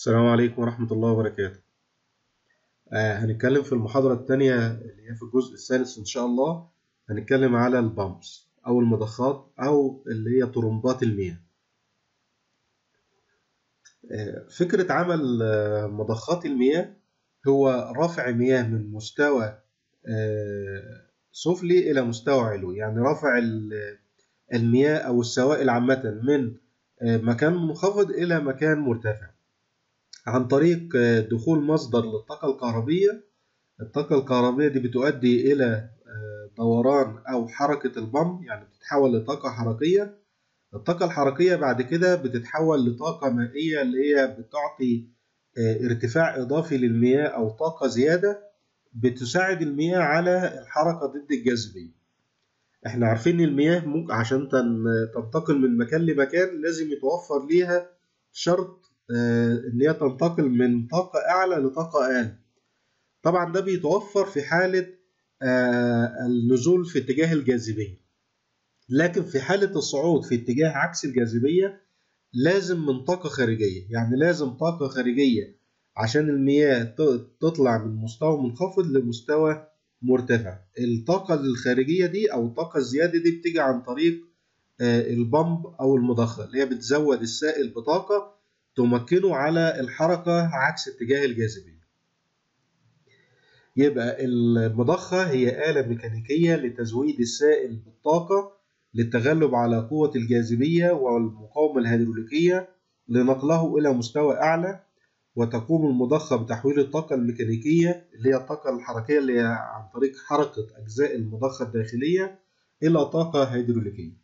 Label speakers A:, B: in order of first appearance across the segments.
A: السلام عليكم ورحمة الله وبركاته. آه هنتكلم في المحاضرة التانية اللي هي في الجزء الثالث إن شاء الله هنتكلم على البامبس أو المضخات أو اللي هي طرمبات المياه. آه فكرة عمل آه مضخات المياه هو رفع مياه من مستوى آه سفلي إلى مستوى علوي، يعني رفع المياه أو السوائل عامة من مكان منخفض إلى مكان مرتفع. عن طريق دخول مصدر للطاقة الكهربية الطاقة الكهربية دي بتؤدي إلى دوران أو حركة البمب يعني بتتحول لطاقة حركية الطاقة الحركية بعد كده بتتحول لطاقة مائية اللي هي بتعطي ارتفاع إضافي للمياه أو طاقة زيادة بتساعد المياه على الحركة ضد الجاذبية احنا عارفين ان المياه ممكن عشان تنتقل من مكان لمكان لازم يتوفر ليها شرط ان هي تنتقل من طاقة اعلى لطاقة اقل طبعا ده بيتوفر في حالة النزول في اتجاه الجاذبية لكن في حالة الصعود في اتجاه عكس الجاذبية لازم من طاقة خارجية يعني لازم طاقة خارجية عشان المياه تطلع من مستوى منخفض لمستوى مرتفع الطاقة الخارجية دي أو الطاقة الزيادة دي بتيجي عن طريق البمب أو المضخة اللي هي بتزود السائل بطاقة تمكنه على الحركة عكس اتجاه الجاذبية يبقى المضخة هي آلة ميكانيكية لتزويد السائل بالطاقة للتغلب على قوة الجاذبية والمقاومة الهيدروليكية لنقله إلى مستوى أعلى وتقوم المضخة بتحويل الطاقة الميكانيكية اللي هي الطاقة الحركية اللي هي عن طريق حركة أجزاء المضخة الداخلية إلى طاقة هيدروليكية.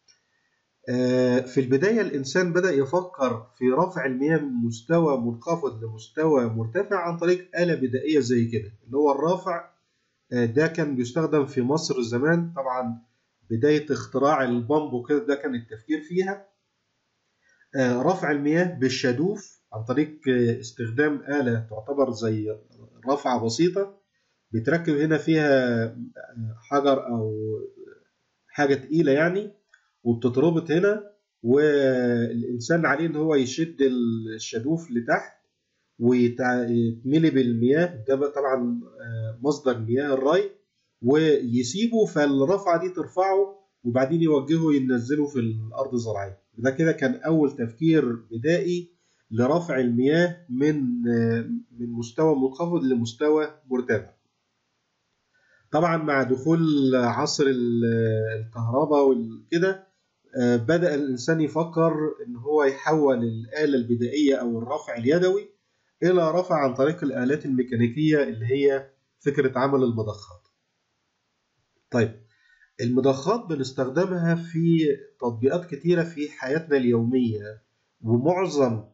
A: في البداية الإنسان بدأ يفكر في رفع المياه من مستوى منخفض لمستوى مرتفع عن طريق آلة بدائية زي كده اللي هو الرافع ده كان بيستخدم في مصر زمان طبعا بداية اختراع البامب وكده ده كان التفكير فيها رفع المياه بالشادوف عن طريق استخدام آلة تعتبر زي رافعة بسيطة بتركب هنا فيها حجر أو حاجة تقيلة يعني وبتتربط هنا والإنسان عليه إن هو يشد الشادوف لتحت ويتملي بالمياه ده طبعا مصدر مياه الري ويسيبه فالرفعة دي ترفعه وبعدين يوجهه ينزله في الأرض الزراعية ده كده كان أول تفكير بدائي لرفع المياه من من مستوى منخفض لمستوى مرتفع. طبعا مع دخول عصر الكهرباء وكده بدأ الإنسان يفكر إن هو يحول الآلة البدائية أو الرفع اليدوي إلى رفع عن طريق الآلات الميكانيكية اللي هي فكرة عمل المضخات. طيب المضخات بنستخدمها في تطبيقات كتيرة في حياتنا اليومية ومعظم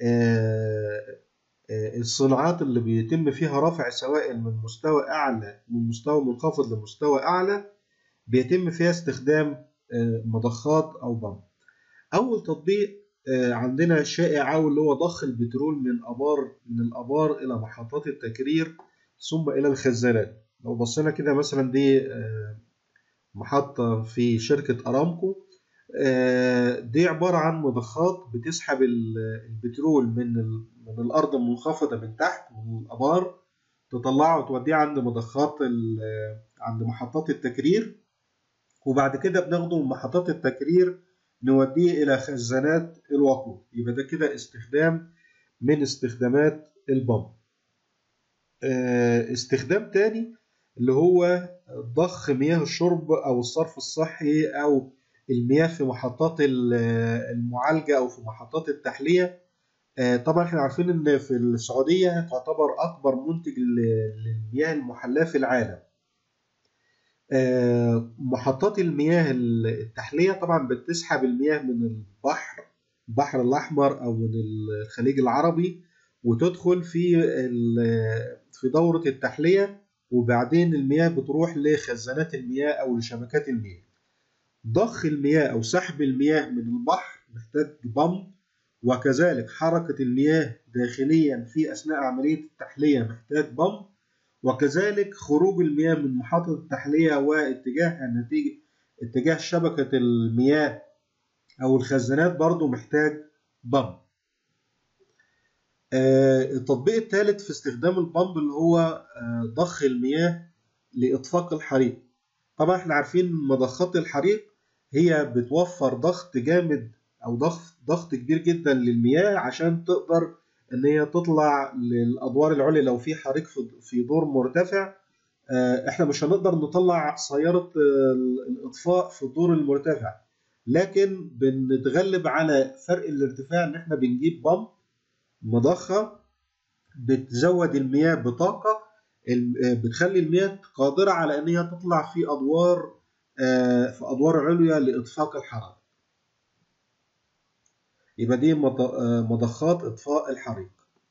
A: الصناعات اللي بيتم فيها رفع سوائل من مستوى أعلى من مستوى منخفض لمستوى أعلى بيتم فيها استخدام مضخات أو بمب أول تطبيق عندنا شائع أوي اللي هو ضخ البترول من أبار من الأبار إلى محطات التكرير ثم إلى الخزانات لو بصينا كده مثلا دي محطة في شركة أرامكو دي عبارة عن مضخات بتسحب البترول من من الأرض المنخفضة من تحت من الآبار تطلعه وتوديه عند مضخات عند محطات التكرير وبعد كده بناخده من محطات التكرير نوديه إلى خزانات الوقود يبقى ده كده استخدام من استخدامات البمب استخدام تاني اللي هو ضخ مياه الشرب أو الصرف الصحي أو المياه في محطات المعالجة أو في محطات التحلية طبعا احنا عارفين ان في السعودية تعتبر أكبر منتج للمياه المحلاة في العالم محطات المياه التحلية طبعا بتسحب المياه من البحر البحر الأحمر أو من الخليج العربي وتدخل في في دورة التحلية وبعدين المياه بتروح لخزانات المياه أو لشبكات المياه ضخ المياه أو سحب المياه من البحر محتاج بمب وكذلك حركة المياه داخليا في أثناء عملية التحلية محتاج بمب وكذلك خروج المياه من محطة التحلية واتجاهها نتيجة اتجاه شبكة المياه أو الخزانات برضو محتاج بمب آه، التطبيق الثالث في استخدام البامب اللي هو آه، ضخ المياه لإطفاء الحريق طبعا احنا عارفين مضخات الحريق هي بتوفر ضغط جامد او ضغط ضغط كبير جدا للمياه عشان تقدر ان هي تطلع للادوار العليا لو في حريق في دور مرتفع آه، احنا مش هنقدر نطلع سيارة الاطفاء في الدور المرتفع لكن بنتغلب على فرق الارتفاع ان احنا بنجيب بامب مضخة بتزود المياه بطاقة بتخلي المياه قادرة على ان هي تطلع في ادوار آه، في ادوار عليا لاطفاء الحرائق يبقى دي آه، مضخات اطفاء الحريق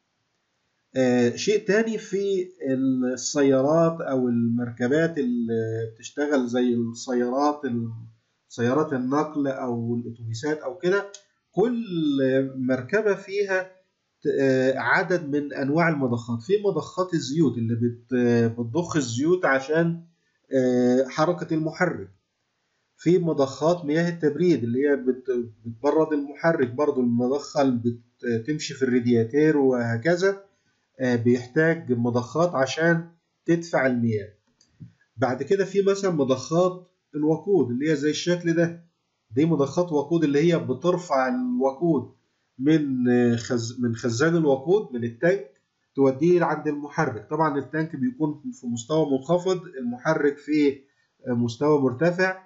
A: آه، شيء تاني في السيارات او المركبات اللي بتشتغل زي السيارات سيارات النقل او الاتوبيسات او كده كل مركبه فيها عدد من انواع المضخات في مضخات الزيوت اللي بتضخ الزيوت عشان حركه المحرك في مضخات مياه التبريد اللي هي بتبرد المحرك برضو المضخة اللي بتمشي في الرادياتير وهكذا آه، بيحتاج مضخات عشان تدفع المياه بعد كده في مثلا مضخات الوقود اللي هي زي الشكل ده دي مضخات وقود اللي هي بترفع الوقود من خز... من خزان الوقود من التانك توديه عند المحرك طبعا التانك بيكون في مستوى منخفض المحرك في مستوى مرتفع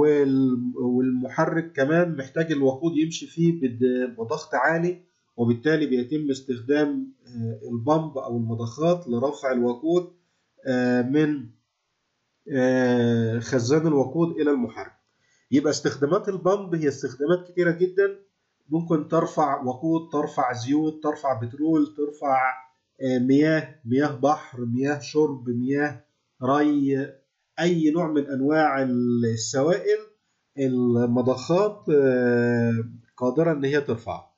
A: والمحرك كمان محتاج الوقود يمشي فيه بضغط عالي وبالتالي بيتم استخدام آه، البمب او المضخات لرفع الوقود آه، من آه، خزان الوقود الى المحرك يبقى استخدامات البمب هي استخدامات كتيره جدا ممكن ترفع وقود ترفع زيوت ترفع بترول ترفع مياه مياه بحر مياه شرب مياه ري اي نوع من انواع السوائل المضخات آه، قادره ان هي ترفعه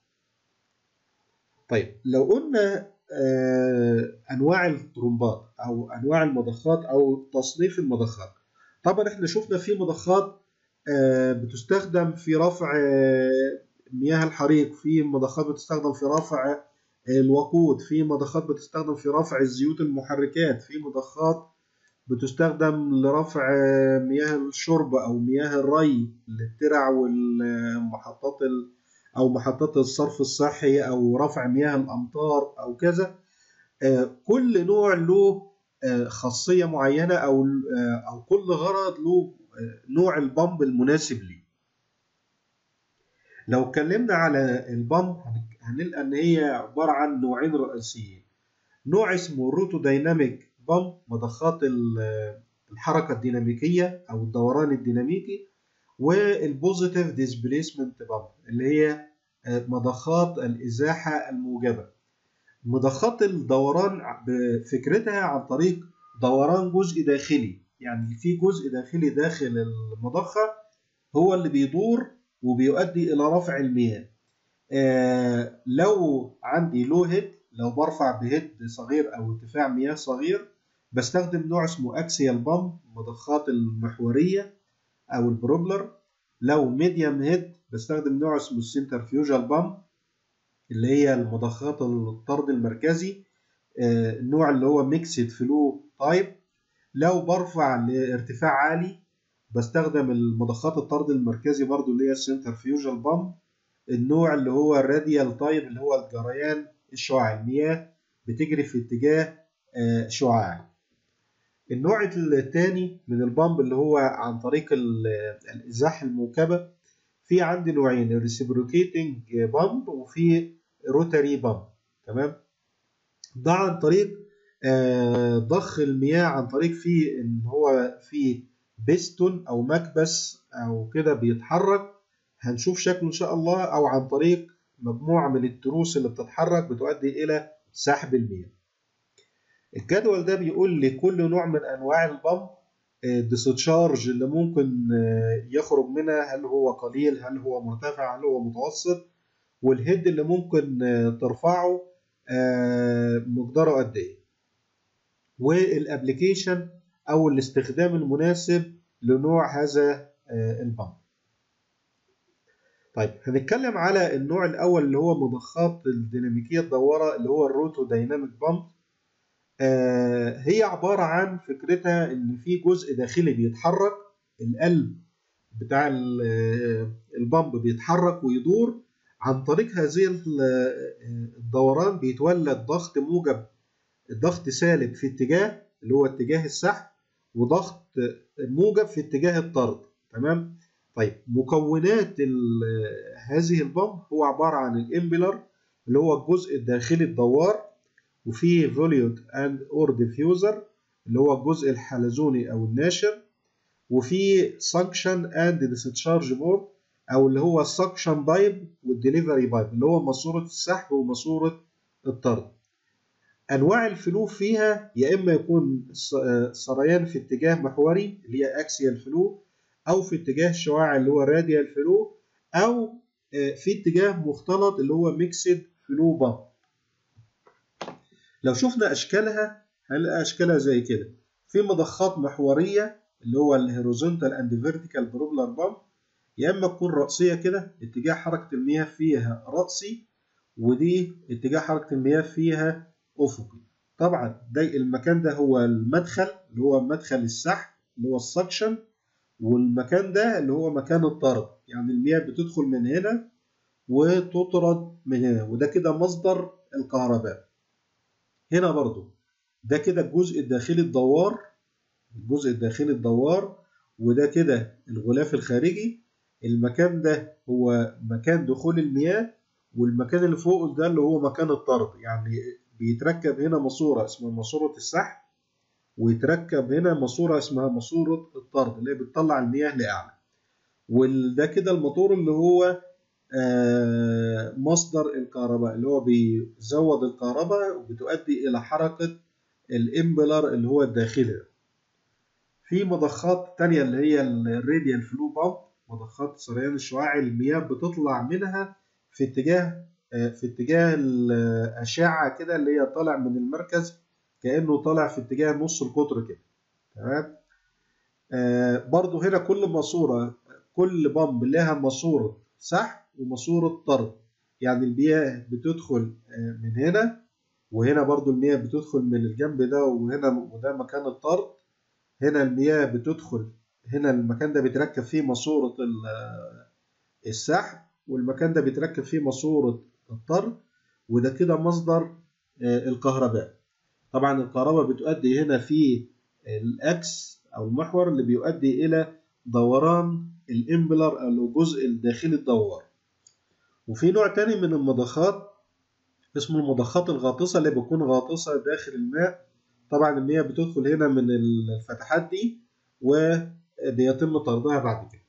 A: طيب لو قلنا آه، انواع الطرمبات او انواع المضخات او تصنيف المضخات طبعا احنا شفنا في مضخات آه، بتستخدم في رفع مياه الحريق في مضخات بتستخدم في رفع الوقود في مضخات بتستخدم في رفع الزيوت المحركات في مضخات بتستخدم لرفع مياه الشرب أو مياه الري للترع والمحطات أو محطات الصرف الصحي أو رفع مياه الأمطار أو كذا آه، كل نوع له آه، خاصية معينة أو آه، أو كل غرض له نوع البمب المناسب ليه. لو اتكلمنا على البمب هنلقى إن هي عبارة عن نوعين رئيسيين. نوع اسمه روتو دايناميك بامب مضخات الحركة الديناميكية أو الدوران الديناميكي والبوزيتيف ديسبليسمنت بامب اللي هي آه، مضخات الإزاحة الموجبة مضخات الدوران بفكرتها عن طريق دوران جزء داخلي يعني في جزء داخلي داخل المضخة هو اللي بيدور وبيؤدي إلى رفع المياه آه لو عندي لو هيد لو برفع بهيد صغير أو ارتفاع مياه صغير بستخدم نوع اسمه اكسيال بامب مضخات المحورية أو البروبلر لو ميديم هيد بستخدم نوع اسمه السنترفيوجال بامب اللي هي المضخات الطرد المركزي آه، النوع اللي هو ميكسد فلو تايب لو برفع لارتفاع عالي بستخدم المضخات الطرد المركزي برضو اللي هي السنترفيوجال بامب النوع اللي هو الراديال تايب اللي هو الجريان الشعاعي المياه بتجري في اتجاه آه، شعاعي النوع الثاني من البامب اللي هو عن طريق الازاحه الموكبه في عندي نوعين الريسبروكيتنج بامب وفي روتاري بامب تمام ده عن طريق آه، ضخ المياه عن طريق في ان هو في بيستون او مكبس او كده بيتحرك هنشوف شكله ان شاء الله او عن طريق مجموعه من التروس اللي بتتحرك بتؤدي الى سحب المياه الجدول ده بيقول لكل نوع من انواع البمب الديسشارج اللي ممكن آه، يخرج منها هل هو قليل هل هو مرتفع هل هو متوسط والهيد اللي ممكن آه، ترفعه آه، مقداره قد ايه والابلكيشن او الاستخدام المناسب لنوع هذا البمب طيب هنتكلم على النوع الاول اللي هو مضخات الديناميكيه الدواره اللي هو الروتو دايناميك بامب آه هي عباره عن فكرتها ان في جزء داخلي بيتحرك القلب بتاع البامب بيتحرك ويدور عن طريق هذه الدوران بيتولد ضغط موجب ضغط سالب في اتجاه اللي هو اتجاه السحب وضغط موجب في اتجاه الطرد تمام طيب مكونات هذه البامب هو عباره عن الامبلر اللي هو الجزء الداخلي الدوار وفيه فوليوت اند اور ديفيوزر اللي هو الجزء الحلزوني او الناشر وفي سكشن اند ديسشارج بورد او اللي هو السكشن بايب والدليفري بايب اللي هو ماسوره السحب وماسوره الطرد انواع الفلو فيها يا اما يكون سريان في اتجاه محوري اللي هي اكسيال فلو او في اتجاه الشعاع اللي هو راديال فلو او في اتجاه مختلط اللي هو ميكسد فلو بامب لو شفنا اشكالها هنلاقي اشكالها زي كده في مضخات محوريه اللي هو الهوريزونتال اند فيرتيكال بروبلر بامب يا اما تكون رأسيه كده اتجاه حركه المياه فيها رأسي ودي اتجاه حركه المياه فيها افقي طبعا ده المكان ده هو المدخل اللي هو مدخل السحب اللي هو السكشن والمكان ده اللي هو مكان الطرد يعني المياه بتدخل من هنا وتطرد من هنا وده كده مصدر الكهرباء هنا برضو ده كده الجزء الداخلي الدوار الجزء الداخلي الدوار وده كده الغلاف الخارجي المكان ده هو مكان دخول المياه والمكان اللي فوق ده اللي هو مكان الطرد يعني بيتركب هنا ماسورة اسمها ماسورة السحب ويتركب هنا ماسورة اسمها ماسورة الطرد اللي هي بتطلع المياه لأعلى وده كده الموتور اللي هو مصدر الكهرباء اللي هو بيزود الكهرباء وبتؤدي إلى حركة الإمبلر اللي هو الداخلي ده. في مضخات تانية اللي هي الراديال فلو بامب مضخات سريان الشعاعي المياه بتطلع منها في اتجاه في اتجاه الأشعة كده اللي هي طالع من المركز كأنه طالع في اتجاه نص القطر كده تمام آه برضو هنا كل ماسورة كل بامب لها ماسورة سحب وماسورة طرد يعني المياه بتدخل من هنا وهنا برضو المياه بتدخل من الجنب ده وهنا وده مكان الطرد هنا المياه بتدخل هنا المكان ده بيتركب فيه ماسورة السحب والمكان ده بيتركب فيه ماسورة الطرد وده كده مصدر الكهرباء طبعا الكهرباء بتؤدي هنا في الاكس او المحور اللي بيؤدي الى دوران الامبلر او الجزء الداخلي الدوار وفي نوع تاني من المضخات اسمه المضخات الغاطسة اللي بتكون غاطسة داخل الماء طبعا المياه بتدخل هنا من الفتحات دي وبيتم طردها بعد كده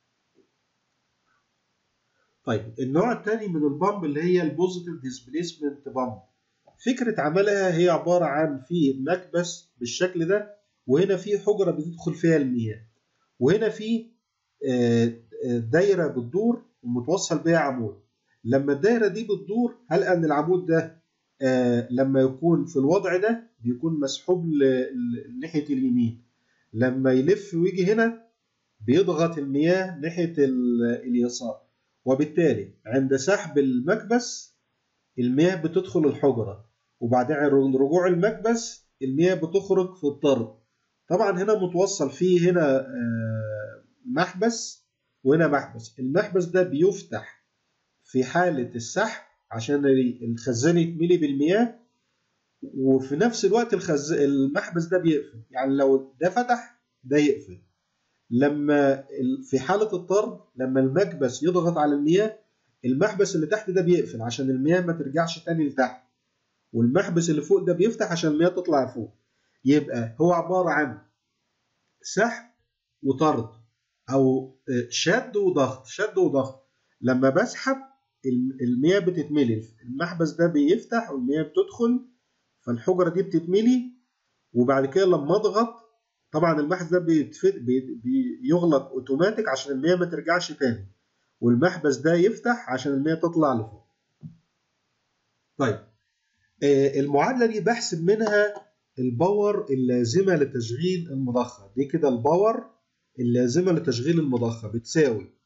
A: طيب النوع الثاني من البامب اللي هي البوزيتيف ديسبيسمنت بامب فكرة عملها هي عبارة عن في مكبس بالشكل ده وهنا في حجرة بتدخل فيها المياه وهنا في دايرة بتدور ومتوصل بيها عمود لما الدايرة دي بتدور هل أن العمود ده لما يكون في الوضع ده بيكون مسحوب ناحية اليمين لما يلف ويجي هنا بيضغط المياه ناحية اليسار وبالتالي عند سحب المكبس المياه بتدخل الحجرة وبعدين رجوع المكبس المياه بتخرج في الطرد طبعا هنا متوصل فيه هنا محبس وهنا محبس المحبس ده بيفتح في حالة السحب عشان الخزان يتملي بالمياه وفي نفس الوقت الخز... المحبس ده بيقفل يعني لو ده فتح ده يقفل لما في حالة الطرد لما المكبس يضغط على المياه المحبس اللي تحت ده بيقفل عشان المياه ما ترجعش تاني لتحت والمحبس اللي فوق ده بيفتح عشان المياه تطلع فوق يبقى هو عبارة عن سحب وطرد أو شد وضغط شد وضغط لما بسحب المياه بتتملي المحبس ده بيفتح والمياه بتدخل فالحجرة دي بتتملي وبعد كده لما اضغط طبعا المحبس ده بيتفت بي بيغلق اوتوماتيك عشان المياه ما ترجعش تاني والمحبس ده يفتح عشان المياه تطلع لفوق طيب آه المعادلة دي بحسب منها الباور اللازمة لتشغيل المضخة دي كده الباور اللازمة لتشغيل المضخة بتساوي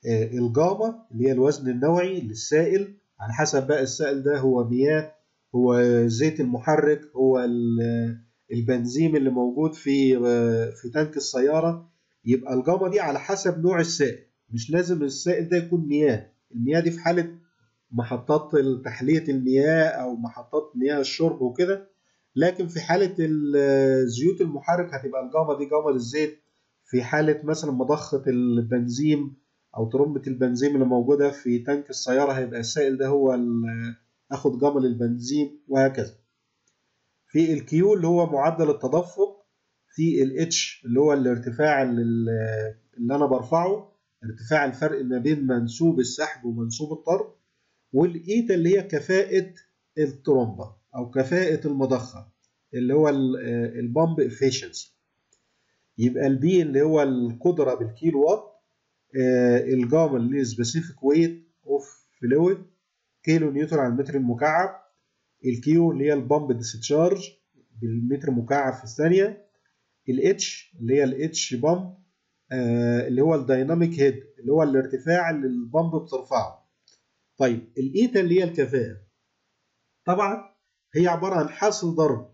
A: الجاما اللي هي الوزن النوعي للسائل على حسب بقى السائل ده هو مياه هو زيت المحرك هو البنزين اللي موجود في في تانك السياره يبقى الجاما دي على حسب نوع السائل مش لازم السائل ده يكون مياه المياه دي في حاله محطات تحليه المياه او محطات مياه الشرب وكده لكن في حاله الزيوت المحرك هتبقى الجاما دي جاما للزيت في حاله مثلا مضخه البنزين او ترمبه البنزين اللي موجوده في تانك السياره هيبقى السائل ده هو اخد جاما للبنزين وهكذا في الكيو اللي هو معدل التدفق في الاتش اللي هو الارتفاع اللي, اللي انا برفعه ارتفاع الفرق ما بين منسوب السحب ومنسوب الطرد والايتا اللي هي كفاءة الترومبة او كفاءة المضخة اللي هو البامب افيشنسي يبقى البي اللي هو القدرة بالكيلو وات الجاما اللي هي سبيسيفيك ويت اوف فلويد كيلو نيوتن على المتر المكعب الكيو اللي هي البامب ديسشارج بالمتر مكعب في الثانية الاتش اللي هي الاتش بامب آه اللي هو الدايناميك هيد اللي هو الارتفاع اللي البامب بترفعه طيب الايتا اللي هي الكفاءة طبعا هي عبارة عن حاصل ضرب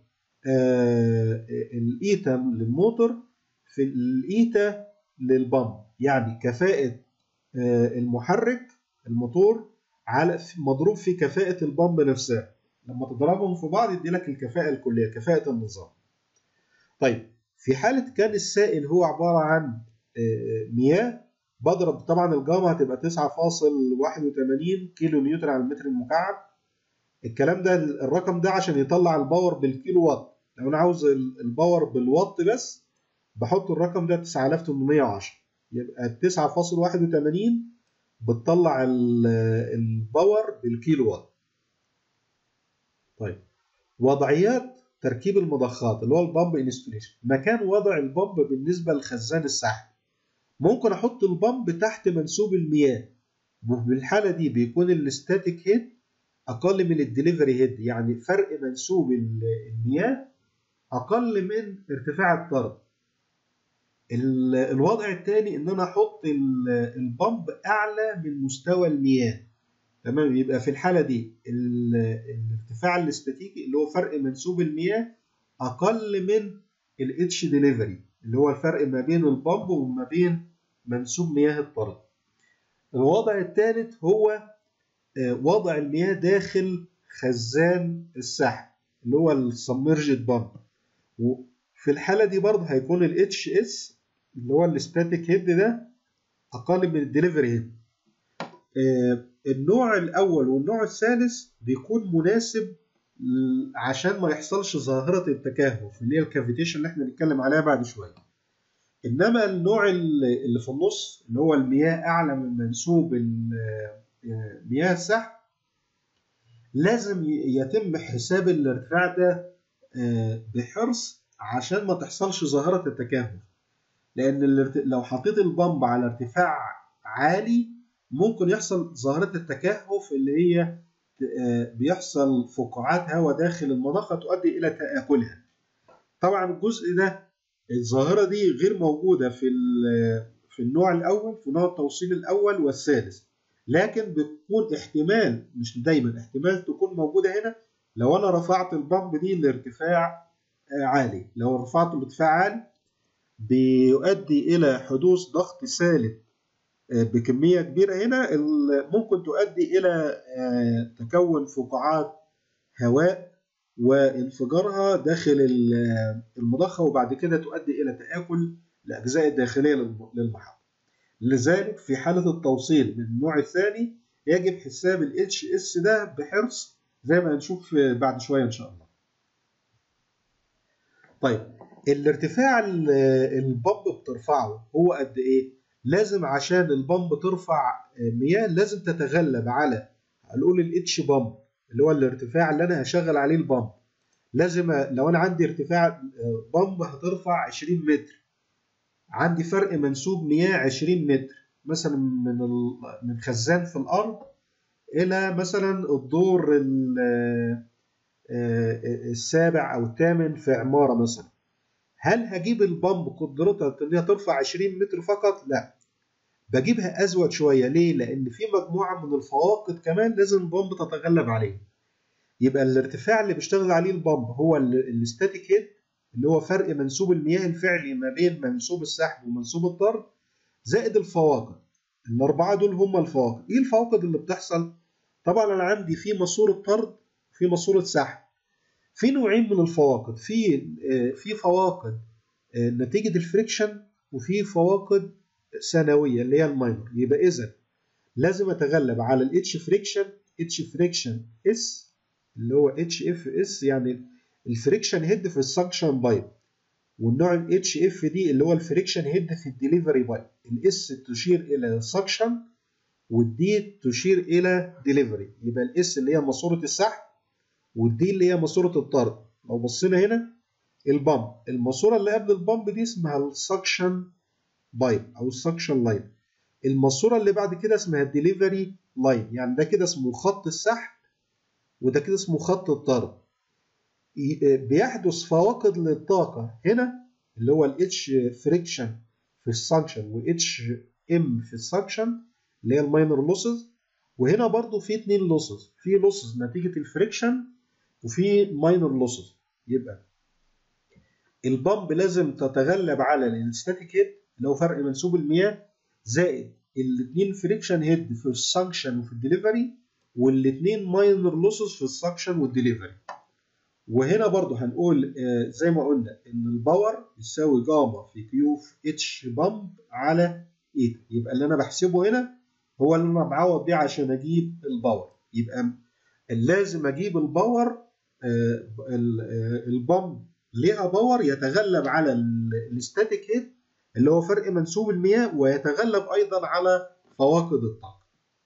A: آه الايتا للموتور في الايتا للبامب يعني كفاءة آه المحرك الموتور على مضروب في كفاءة البامب نفسها لما تضربهم في بعض يدي لك الكفاءة الكلية كفاءة النظام طيب في حالة كان السائل هو عبارة عن مياه بضرب طبعا الجاما هتبقى 9.81 كيلو نيوتن على المتر المكعب الكلام ده الرقم ده عشان يطلع الباور بالكيلو وات لو انا عاوز الباور بالوات بس بحط الرقم ده 9810 يبقى 9.81 بتطلع الباور بالكيلو وات طيب وضعيات تركيب المضخات اللي هو البامب انستليشن مكان وضع البامب بالنسبه لخزان السحب ممكن احط البامب تحت منسوب المياه وبالحاله دي بيكون الاستاتيك هيد اقل من الدليفري هيد يعني فرق منسوب المياه اقل من ارتفاع الطرد الوضع الثاني ان انا احط البامب اعلى من مستوى المياه تمام يبقى في الحاله دي الارتفاع الاستاتيكي اللي هو فرق منسوب المياه اقل من الاتش ديليفري اللي هو الفرق ما بين البامب وما بين منسوب مياه الطرد الوضع الثالث هو وضع المياه داخل خزان السحب اللي هو السبمرجد بامب وفي الحاله دي برضه هيكون الاتش اس اللي هو الاستاتيك هيد ده اقل من الدليفري هيد النوع الاول والنوع الثالث بيكون مناسب عشان ما يحصلش ظاهره التكهف اللي هي الكافيتيشن اللي احنا هنتكلم عليها بعد شويه انما النوع اللي في النص اللي هو المياه اعلى من منسوب مياه السحب لازم يتم حساب الارتفاع ده بحرص عشان ما تحصلش ظاهره التكهف لان لو حطيت البمب على ارتفاع عالي ممكن يحصل ظاهرة التكهف اللي هي بيحصل فقاعات هواء داخل المضخة تؤدي إلى تآكلها. طبعا الجزء ده الظاهرة دي غير موجودة في في النوع الأول في نوع التوصيل الأول والثالث لكن بتكون احتمال مش دايما احتمال تكون موجودة هنا لو أنا رفعت البمب دي لارتفاع عالي لو رفعته لارتفاع عالي بيؤدي إلى حدوث ضغط سالب بكمية كبيرة هنا ممكن تؤدي إلى تكون فقاعات هواء وانفجارها داخل المضخة وبعد كده تؤدي إلى تآكل الأجزاء الداخلية للمحطة لذلك في حالة التوصيل من النوع الثاني يجب حساب ال HS ده بحرص زي ما هنشوف بعد شوية إن شاء الله طيب الارتفاع البمب بترفعه هو قد إيه؟ لازم عشان البمب ترفع مياه لازم تتغلب على هنقول الاتش بمب اللي هو الارتفاع اللي انا هشغل عليه البمب لازم لو انا عندي ارتفاع بمب هترفع 20 متر عندي فرق منسوب مياه 20 متر مثلا من من خزان في الارض الى مثلا الدور السابع او الثامن في عماره مثلا هل هجيب البمب قدرتها ان هي ترفع 20 متر فقط؟ لا بجيبها ازود شويه ليه لان في مجموعه من الفواقد كمان لازم البامب تتغلب عليه يبقى الارتفاع اللي بيشتغل عليه البامب هو الستاتيك هيد اللي هو فرق منسوب المياه الفعلي ما بين منسوب السحب ومنسوب الضرب زائد الفواقد الاربعه دول هم الفواقد ايه الفواقد اللي بتحصل طبعا انا عندي في ماسوره طرد في ماسوره سحب في نوعين من الفواقد في في فواقد نتيجه الفريكشن وفي فواقد ثانويه اللي هي الماينر يبقى اذا لازم اتغلب على الاتش فريكشن اتش فريكشن اس اللي هو اتش اف اس يعني الفريكشن هيد في السكشن بايب والنوع الاتش اف دي اللي هو الفريكشن هيد في الدليفري بايب الاس تشير الى سكشن والدي تشير الى ديليفري يبقى الاس اللي هي ماسوره السحب والدي اللي هي ماسوره الطرد لو بصينا هنا البامب الماسوره اللي قبل البامب دي اسمها السكشن بايب او السكشن لاين الماسوره اللي بعد كده اسمها الدليفري لاين يعني ده كده اسمه خط السحب وده كده اسمه خط الطرد بيحدث فواقد للطاقه هنا اللي هو الاتش فريكشن في السكشن واتش ام في السكشن اللي هي الماينر لوسز وهنا برضو في اتنين لوسز في لوسز نتيجه الفريكشن وفي ماينر لوسز يبقى البامب لازم تتغلب على الستاتيك هيد اللي هو فرق منسوب المياه زائد الاثنين فريكشن هيد في السكشن وفي الدليفري والاثنين ماينر لوسز في السكشن والدليفري وهنا برضو هنقول زي ما قلنا ان الباور يساوي جاما في كيو في اتش بامب على ايتا يبقى اللي انا بحسبه هنا هو اللي انا بعوض بيه عشان اجيب الباور يبقى لازم اجيب الباور البامب ليها باور يتغلب على الستاتيك هيد اللي هو فرق منسوب المياه ويتغلب ايضا على فواقد الطاقه.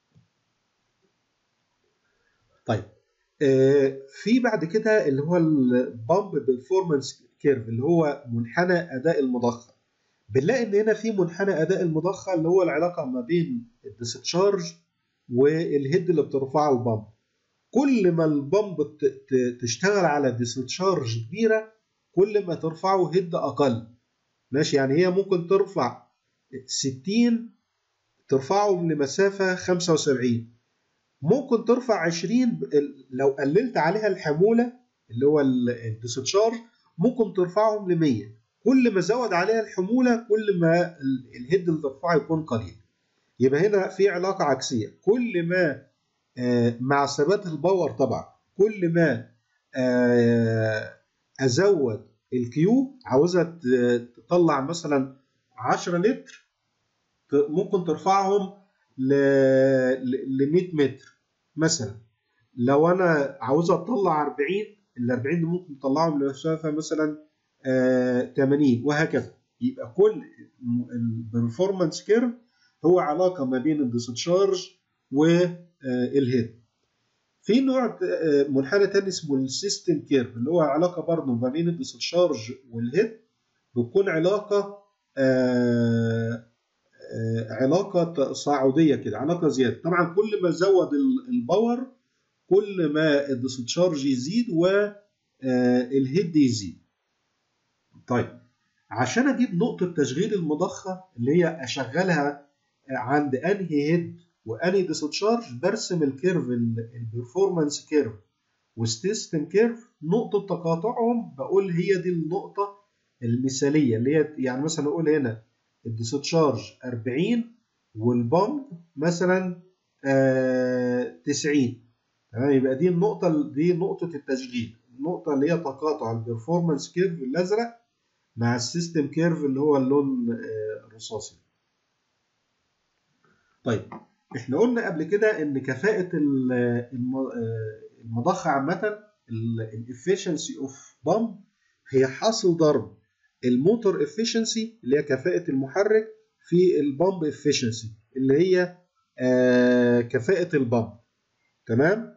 A: طيب آه في بعد كده اللي هو البامب بيرفورمانس كيرف اللي هو منحنى اداء المضخه. بنلاقي ان هنا في منحنى اداء المضخه اللي هو العلاقه ما بين الديسشارج والهيد اللي بترفعه البامب. كل ما البامب تشتغل على ديسشارج كبيره كل ما ترفعه هيد اقل. ماشي يعني هي ممكن ترفع 60 ترفعه لمسافة 75 ممكن ترفع 20 لو قللت عليها الحمولة اللي هو الديسشارج ممكن ترفعهم ل 100 كل ما زود عليها الحمولة كل ما الهيد اللي ترفعه يكون قليل يبقى هنا في علاقة عكسية كل ما مع ثبات الباور طبعا كل ما أزود الكيو عاوزها تطلع مثلا 10 لتر ممكن ترفعهم ل 100 متر مثلا لو انا عاوزها تطلع 40 ال 40 دي ممكن تطلعهم لمسافه مثلا 80 وهكذا يبقى كل البرفورمانس كيرف هو علاقه ما بين الديسشارج والهيد في نوع منحنى تاني اسمه السيستم كيرف اللي هو علاقه برضه ما بين الديسشارج والهيد بتكون علاقه آآ آآ علاقه صاعديه كده علاقه زياده طبعا كل ما زود الباور كل ما الديسشارج يزيد والهيد يزيد طيب عشان اجيب نقطه تشغيل المضخه اللي هي اشغلها عند انهي هيد واني ديسشارج برسم الكيرف البرفورمانس كيرف والسيستم كيرف نقطه تقاطعهم بقول هي دي النقطه المثاليه اللي هي يعني مثلا اقول هنا الديسشارج 40 والبامب مثلا آه 90 تمام يبقى دي النقطه دي نقطه التشغيل النقطه اللي هي تقاطع البرفورمانس كيرف الازرق مع السيستم كيرف اللي هو اللون آه الرصاصي طيب احنا قلنا قبل كده ان كفاءة المضخة عامة الافشنسي اوف بامب هي حاصل ضرب الموتور افشنسي اللي هي كفاءة المحرك في البامب افشنسي اللي هي كفاءة البامب تمام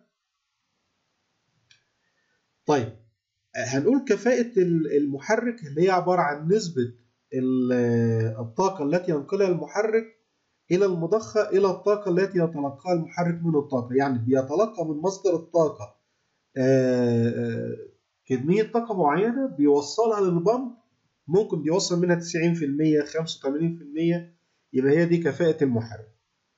A: طيب هنقول كفاءة المحرك اللي هي عبارة عن نسبة الطاقة التي ينقلها المحرك إلى المضخة إلى الطاقة التي يتلقاها المحرك من الطاقة يعني بيتلقى من مصدر الطاقة كمية طاقة معينة بيوصلها للبمب ممكن بيوصل منها 90% 85% يبقى هي دي كفاءة المحرك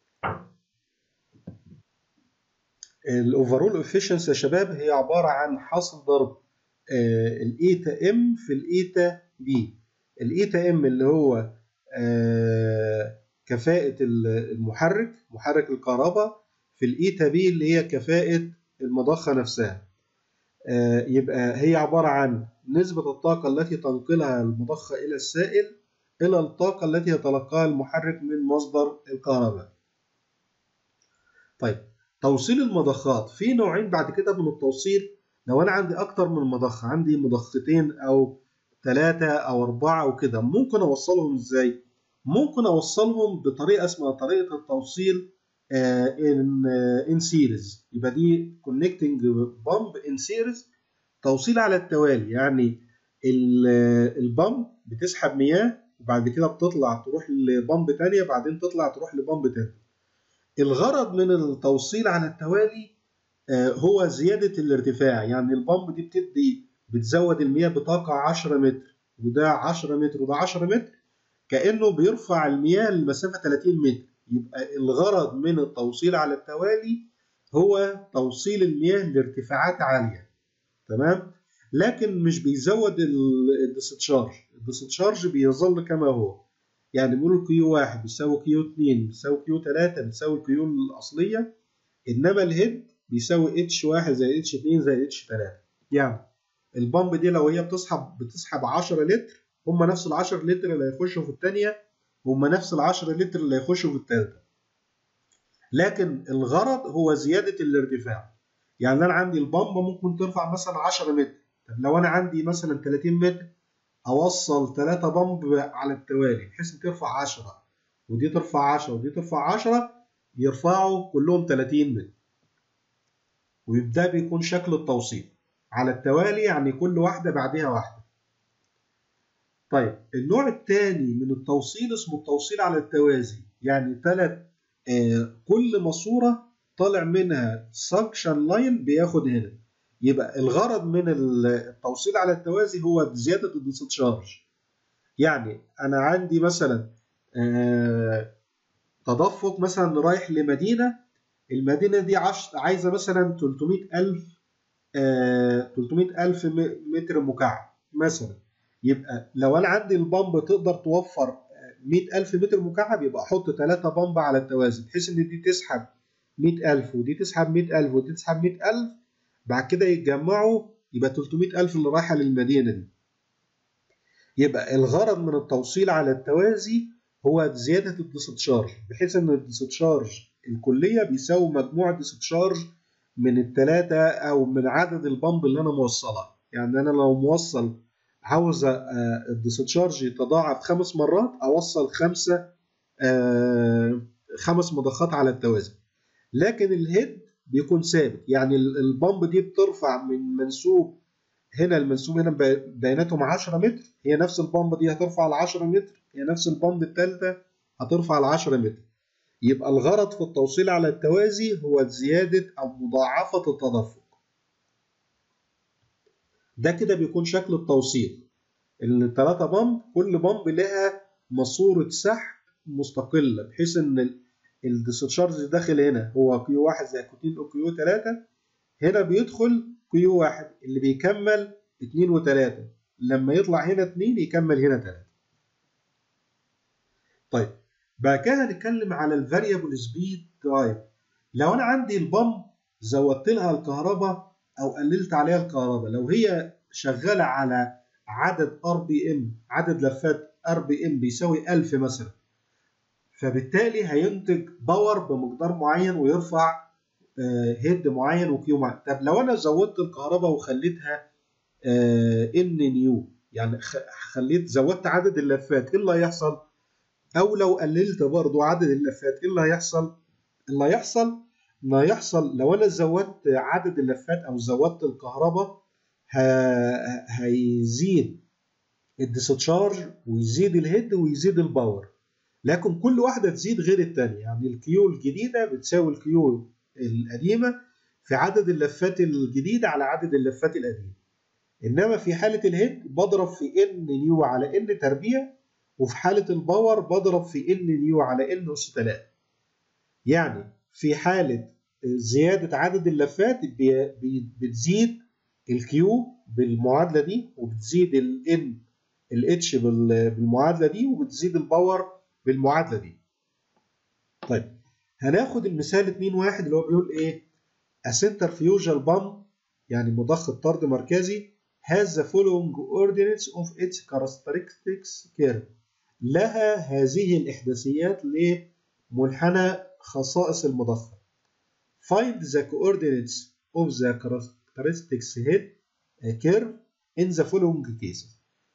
A: الاوفرول افشنسي يا شباب هي عبارة عن حاصل ضرب الايتا ام في الايتا بي الايتا ام اللي هو آه كفاءة المحرك محرك الكهرباء في الايتا بي اللي هي كفاءة المضخة نفسها آه يبقى هي عبارة عن نسبة الطاقة التي تنقلها المضخة إلى السائل إلى الطاقة التي يتلقاها المحرك من مصدر الكهرباء. طيب توصيل المضخات في نوعين بعد كده من التوصيل لو أنا عندي أكتر من مضخة عندي مضختين أو ثلاثة أو أربعة وكده ممكن أوصلهم إزاي؟ ممكن أوصلهم بطريقة اسمها طريقة التوصيل ان ان سيريز يبقى دي كونكتنج بامب ان سيريز توصيل على التوالي يعني البامب بتسحب مياه وبعد كده بتطلع تروح لبامب تانية بعدين تطلع تروح لبامب تاني الغرض من التوصيل على التوالي هو زيادة الارتفاع يعني البامب دي بتدي بتزود المياه بطاقة 10 متر وده 10 متر وده 10 متر كأنه بيرفع المياه لمسافة 30 متر يبقى الغرض من التوصيل على التوالي هو توصيل المياه لارتفاعات عالية تمام لكن مش بيزود الديستشارج الديستشارج بيظل كما هو يعني بيقولوا كيو واحد بيساوي كيو اتنين بيساوي كيو تلاتة بيساوي الكيو الأصلية إنما الهيد بيساوي اتش واحد زي اتش اتنين زي اتش تلاتة يعني البامب دي لو هي بتسحب بتسحب 10 لتر هم نفس ال 10 لتر اللي هيخشوا في الثانية هم نفس ال 10 لتر اللي هيخشوا في الثالثة لكن الغرض هو زيادة الارتفاع يعني أنا عندي البامب ممكن ترفع مثلا 10 متر طب لو أنا عندي مثلا 30 متر أوصل 3 بامب على التوالي بحيث ترفع 10 ودي ترفع 10 ودي ترفع 10 يرفعوا كلهم 30 متر ويبدأ بيكون شكل التوصيل على التوالي يعني كل واحدة بعدها واحدة طيب النوع الثاني من التوصيل اسمه التوصيل على التوازي يعني ثلاث آه كل ماسوره طالع منها سكشن لاين بياخد هنا يبقى الغرض من التوصيل على التوازي هو زياده الديستشارج يعني انا عندي مثلا آه تدفق مثلا رايح لمدينه المدينه دي عش... عايزه مثلا 300000 آه 300000 متر مكعب مثلا يبقى لو انا عندي البامب تقدر توفر 100000 متر مكعب يبقى احط 3 بامب على التوازي بحيث ان دي تسحب 100000 ودي تسحب 100000 ودي تسحب 100000 بعد كده يتجمعوا يبقى 300000 اللي رايحه للمدينه دي يبقى الغرض من التوصيل على التوازي هو زياده الديستشارج بحيث ان الديستشارج الكليه بيساوي مجموع الديستشارج من الثلاثه او من عدد البامب اللي انا موصلها يعني انا لو موصل عاوز الديستشارج يتضاعف خمس مرات اوصل خمسه خمس مضخات على التوازي لكن الهيد بيكون ثابت يعني البامب دي بترفع من منسوب هنا المنسوب هنا بيناتهم 10 متر هي نفس البامب دي هترفع ل 10 متر هي نفس البامب الثالثه هترفع ل 10 متر يبقى الغرض في التوصيل على التوازي هو زياده او مضاعفه التدفق ده كده بيكون شكل التوصيل الثلاثة بامب كل بامب لها ماسورة سحب مستقلة بحيث ان الديستشارج داخل هنا هو كيو واحد زي كيو اتنين او كيو تلاتة هنا بيدخل كيو واحد اللي بيكمل اتنين وتلاتة لما يطلع هنا اتنين يكمل هنا تلاتة طيب بعد كده هنتكلم على الفاريبل سبيد درايف لو انا عندي البامب زودت لها الكهرباء او قللت عليها الكهرباء لو هي شغاله على عدد ار بي ام عدد لفات ار بي ام بيساوي 1000 مثلا فبالتالي هينتج باور بمقدار معين ويرفع هيد معين وكيو معين طب لو انا زودت الكهرباء وخليتها ان نيو يعني خليت زودت عدد اللفات ايه اللي هيحصل او لو قللت برضو عدد اللفات ايه اللي هيحصل اللي هيحصل ما يحصل لو انا زودت عدد اللفات او زودت الكهرباء هيزيد الديستشارج ويزيد الهيد ويزيد الباور لكن كل واحده تزيد غير الثانيه يعني الكيو الجديده بتساوي الكيو القديمه في عدد اللفات الجديده على عدد اللفات القديمه انما في حاله الهيد بضرب في ان نيو على ان تربيع وفي حالة الباور بضرب في ان نيو على ان اس 3 يعني في حالة زيادة عدد اللفات بي- بي- بتزيد الكيو بالمعادلة دي وبتزيد الان الاتش بالمعادلة دي وبتزيد الباور بالمعادلة دي طيب هناخد المثال 2 1 اللي هو بيقول ايه A centrifugal pump يعني مضخ طرد مركزي has the following coordinates of its characteristics curve لها هذه الإحداثيات لمنحنى خصائص المضخة find the coordinates of the characteristics head curve in the following cases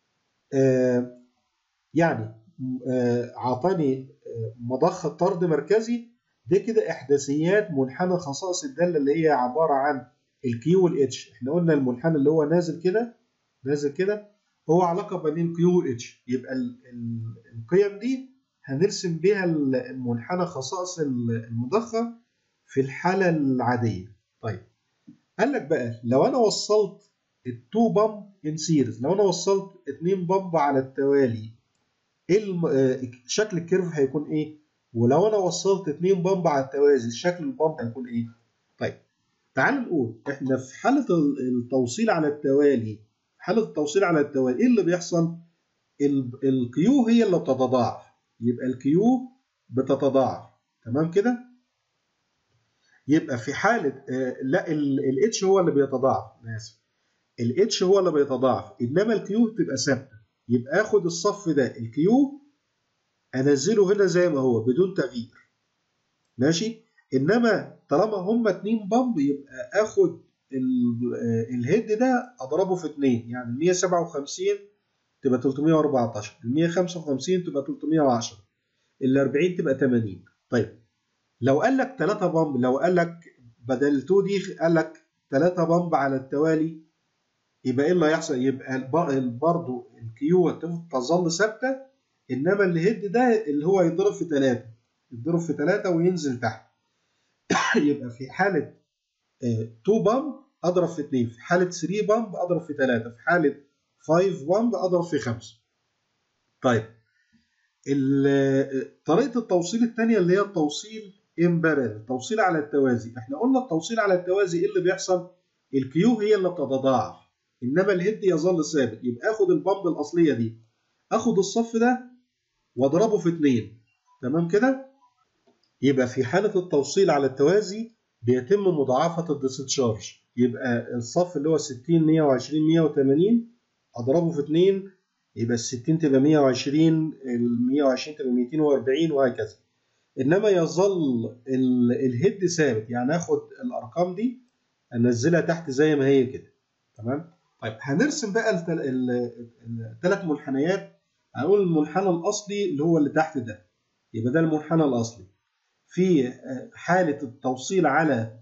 A: آه يعني آه عطاني آه مضخة طرد مركزي دي كده احداثيات منحنى خصائص الداله اللي هي عباره عن الكيو والاتش احنا قلنا المنحنى اللي هو نازل كده نازل كده هو علاقه بين الكيو والاتش يبقى ال ال القيم دي هنرسم بيها المنحنى خصائص المضخه في الحاله العاديه طيب قال لك بقى لو انا وصلت التو بامب ان سيريز لو انا وصلت اتنين بامب على التوالي ايه شكل الكيرف هيكون ايه ولو انا وصلت اتنين بامب على التوازي شكل البامب هيكون ايه؟ طيب تعال نقول احنا في حالة التوصيل على التوالي حالة التوصيل على التوالي ايه اللي بيحصل؟ الكيو هي اللي بتتضاعف يبقى الكيو بتتضاعف تمام كده؟ يبقى في حالة آه لا الاتش هو اللي بيتضاعف انا اسف الاتش هو اللي بيتضاعف انما الكيو بتبقى ثابته يبقى اخد الصف ده الكيو انزله هنا زي ما هو بدون تغيير ماشي انما طالما هما اتنين بامب يبقى اخد الهيد ده اضربه في اتنين يعني 157 تبقى 314 ال 155 تبقى 310 ال 40 تبقى 80 طيب لو قال لك 3 بامب لو قال لك بدل 2 دي قال لك 3 بامب على التوالي يبقى ايه اللي هيحصل؟ يبقى برضه الكيو تظل ثابته انما الهيد ده اللي هو يضرب في 3 يضرب في 3 وينزل تحت يبقى في حاله 2 بامب اضرب في 2 في حاله 3 بامب اضرب في 3 في حاله 5 بامب اضرب في 5 طيب طريقه التوصيل الثانيه اللي هي التوصيل امبارل التوصيل على التوازي احنا قلنا التوصيل على التوازي ايه اللي بيحصل الكيو هي اللي بتتضاعف انما الهيد يظل ثابت يبقى اخد البامب الاصليه دي اخد الصف ده واضربه في 2 تمام كده يبقى في حاله التوصيل على التوازي بيتم مضاعفه الديستشارج يبقى الصف اللي هو 60 120 180 اضربه في 2 يبقى ال 60 تبقى 120 ال 120 تبقى 240 وهكذا انما يظل الهيد ثابت يعني اخد الارقام دي انزلها تحت زي ما هي كده تمام طيب هنرسم بقى الثلاث منحنيات هنقول المنحنى الاصلي اللي هو اللي تحت ده يبقى ده المنحنى الاصلي في حاله التوصيل على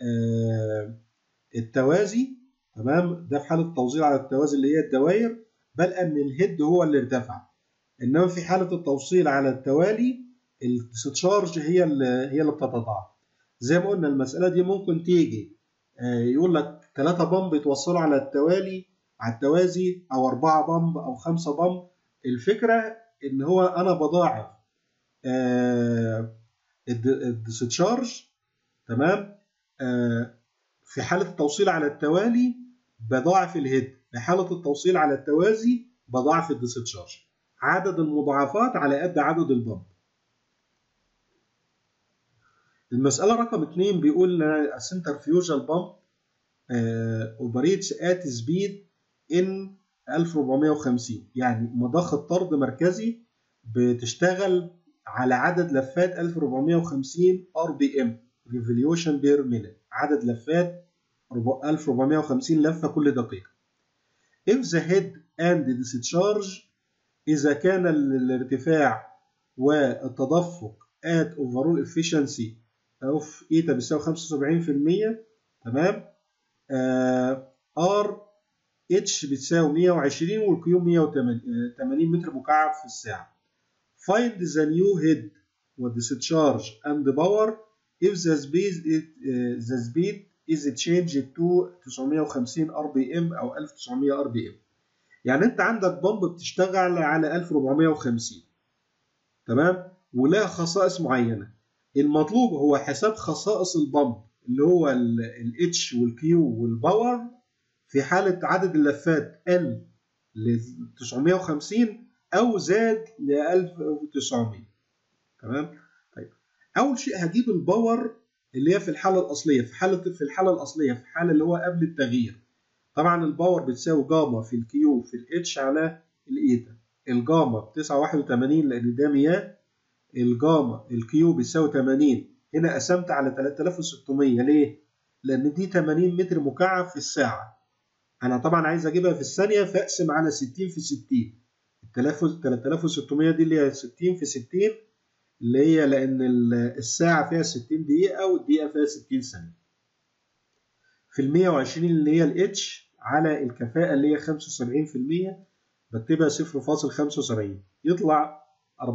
A: التوازي تمام ده في حاله التوصيل على التوازي اللي هي الدوائر بل ان الهيد هو اللي ارتفع انما في حاله التوصيل على التوالي الديستشارج هي اللي هي اللي بتتضاعف زي ما قلنا المساله دي ممكن تيجي يقول لك 3 بامب يتوصلوا على التوالي على التوازي او 4 بامب او 5 بامب الفكره ان هو انا بضاعف الديستشارج تمام في حاله التوصيل على التوالي بضاعف الهيد في حاله التوصيل على التوازي بضاعف الديستشارج عدد المضاعفات على قد عدد البامب المسألة رقم 2 بيقول سنترفيوجال بامب اوبريتس ات سبيد ان 1450 يعني مضخة طرد مركزي بتشتغل على عدد لفات 1450 ار بي ام ريفوليوشن بير مينيت عدد لفات 1450 لفة كل دقيقة if the head and discharge إذا كان الارتفاع والتدفق at overall efficiency اوف ايتا بيساوي 75% تمام آه ار اتش بتساوي 120 والكيو 180 متر مكعب في الساعه find the new head with discharge and power if the speed it, uh, the speed is changed to 950 ار بي ام او 1900 ار بي ام يعني انت عندك بامب بتشتغل على 1450 تمام ولها خصائص معينه المطلوب هو حساب خصائص البامب اللي هو الاتش والكيو والباور في حاله عدد اللفات قل ل 950 او زاد ل 1900 تمام طيب اول شيء هجيب الباور اللي هي في الحاله الاصليه في حاله في الحاله الاصليه في الحاله اللي هو قبل التغيير طبعا الباور بتساوي جاما في الكيو في الاتش على الايتا الجاما ب 981 لان ده مياه الجاما الكيو بيساوي 80 هنا قسمت على 3600 ليه؟ لان دي 80 متر مكعب في الساعه انا طبعا عايز اجيبها في الثانيه فاقسم على 60 في 60 ال 3600 دي اللي هي 60 في 60 اللي هي لان الساعه فيها 60 دقيقه والدقيقه فيها 60 ثانيه في ال 120 اللي هي الاتش على الكفاءه اللي هي 75% بكتبها 0.75 يطلع 34.88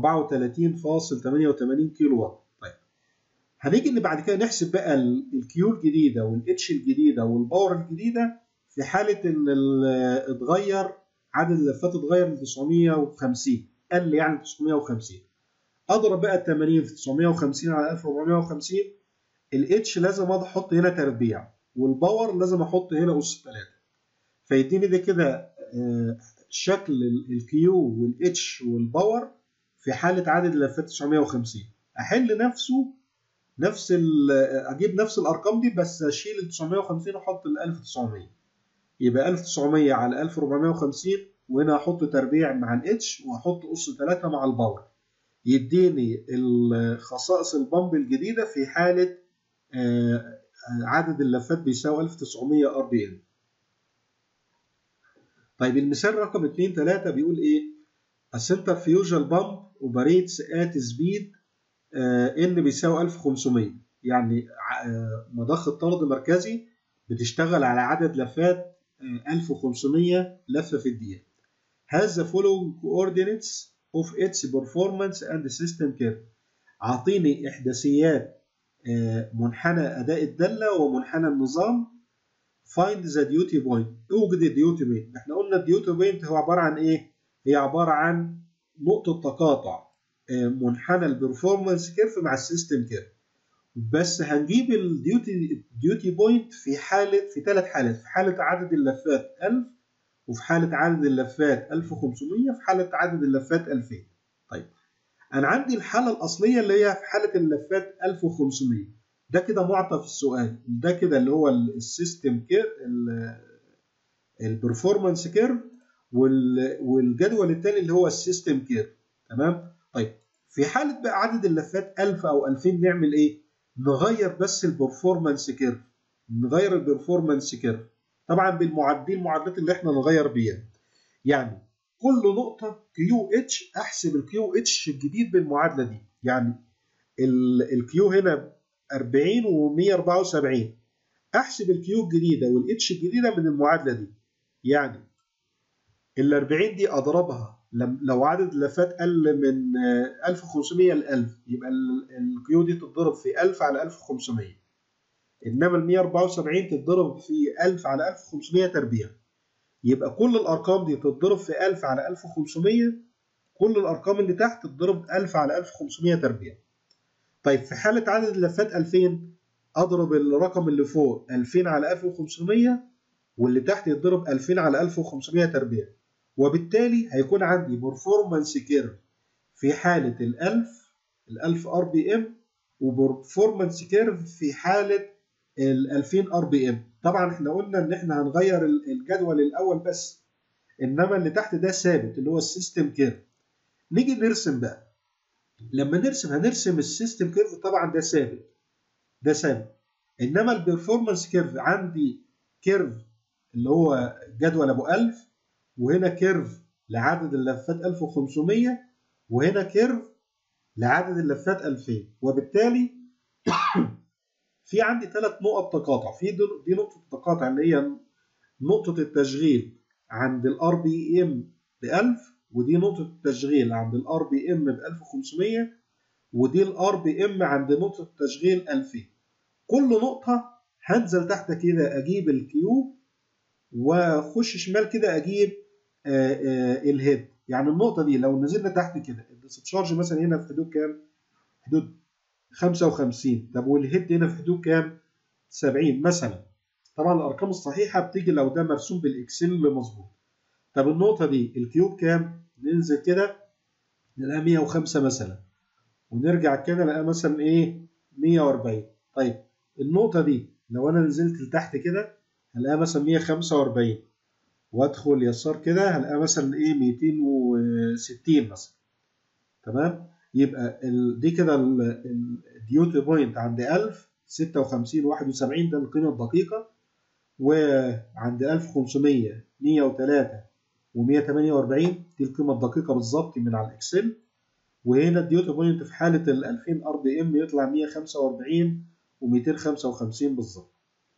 A: كيلو واط طيب هنيجي ان بعد كده نحسب بقى الكيو الجديده والاتش الجديده والباور الجديده في حاله ان اتغير عدد اللفات اتغير ل 950 قل يعني 950 اضرب بقى ال 80 في 950 على 1450 الاتش لازم احط هنا تربيع والباور لازم احط هنا اس 3 فيديني ده كده شكل الكيو والاتش والباور في حالة عدد اللفات 950 أحل نفسه نفس أجيب نفس الأرقام دي بس أشيل ال 950 وأحط ال 1900 يبقى 1900 على 1450 وهنا أحط تربيع مع الاتش وأحط أس 3 مع الباور يديني خصائص البامب الجديدة في حالة عدد اللفات بيساوي 1900 ار بي ام طيب المثال رقم 2 3 بيقول ايه A centrifugal pump operates at speed n بيساوي 1500 يعني مضخة طرد مركزي بتشتغل على عدد لفات 1500 لفة في الدقيقة. Has the following coordinates of its performance and system curve. أعطيني إحداثيات منحنى أداء الدالة ومنحنى النظام find the duty point اوجد الديوتي بوينت احنا قلنا الديوتي بوينت هو عبارة عن ايه هي عبارة عن نقطة تقاطع منحنى البرفورمانس كيرف مع السيستم كيرف بس هنجيب الديوتي ديوتي بوينت في حالة في ثلاث حالات في حالة عدد اللفات 1000 وفي حالة عدد اللفات 1500 في حالة عدد اللفات 2000 طيب أنا عندي الحالة الأصلية اللي هي في حالة اللفات 1500 ده كده معطى في السؤال ده كده اللي هو السيستم كير البرفورمانس كيرف والجدول الثاني اللي هو السيستم كيرف تمام طيب في حاله بقى عدد اللفات 1000 او 2000 نعمل ايه نغير بس البرفورمانس كيرف نغير البرفورمانس كيرف طبعا بالمعدين المعادلات اللي احنا نغير بيها يعني كل نقطه كيو اتش احسب الكيو اتش الجديد بالمعادله دي يعني الكيو هنا 40 و174 احسب الكيو الجديده والاتش الجديده من المعادله دي يعني ال 40 دي اضربها لو عدد اللفات قل من 1500 ل 1000 يبقى الكيو دي تتضرب في 1000 على 1500 انما ال 174 تتضرب في 1000 على 1500 تربيع يبقى كل الارقام دي تتضرب في 1000 على 1500 كل الارقام اللي تحت تتضرب 1000 على 1500 تربيع طيب في حالة عدد اللفات 2000 أضرب الرقم اللي فوق 2000 على 1500 واللي تحت يتضرب 2000 على 1500 تربيع وبالتالي هيكون عندي برفورمانس كيرف في حالة ال 1000 ال 1000 ار بي ام وبرفورمانس كيرف في حالة ال 2000 ار بي ام طبعا احنا قلنا ان احنا هنغير الجدول الاول بس انما اللي تحت ده ثابت اللي هو السيستم كيرف نيجي نرسم بقى لما نرسم هنرسم السيستم كيرف طبعا ده ثابت ده ثابت انما البرفورمانس كيرف عندي كيرف اللي هو جدول ابو 1000 وهنا كيرف لعدد اللفات 1500 وهنا كيرف لعدد اللفات 2000 وبالتالي في عندي ثلاث نقط تقاطع في دي نقطة التقاطع اللي هي نقطة التشغيل عند الار بي ام ب 1000 ودي نقطة التشغيل عند الار بي ام ب 1500 ودي الار بي ام عند نقطة التشغيل 2000 كل نقطة هنزل تحت كده اجيب الكيو واخش شمال كده اجيب الهيد يعني النقطه دي لو نزلنا تحت كده الديسشارج مثلا هنا في حدود كام حدود 55 طب والهيد هنا في حدود كام 70 مثلا طبعا الارقام الصحيحه بتيجي لو ده مرسوم بالاكسل مظبوط طب النقطه دي الكيوب كام ننزل كده نلاقيها 105 مثلا ونرجع كده نلاقيها مثلا ايه 140 طيب النقطه دي لو انا نزلت لتحت كده هلاقيها مثلا 145 وادخل يسار كده هلاقيها مثلا ايه 260 مثلا تمام يبقى ال... دي كده الديوتي بوينت عند 1000 56 71 ده القيمه الدقيقه وعند 1500 103 و148 دي القيمه الدقيقه بالظبط من على الاكسل وهنا الديوتي بوينت في حاله ال 2000 ار بي ام يطلع 145 و255 بالظبط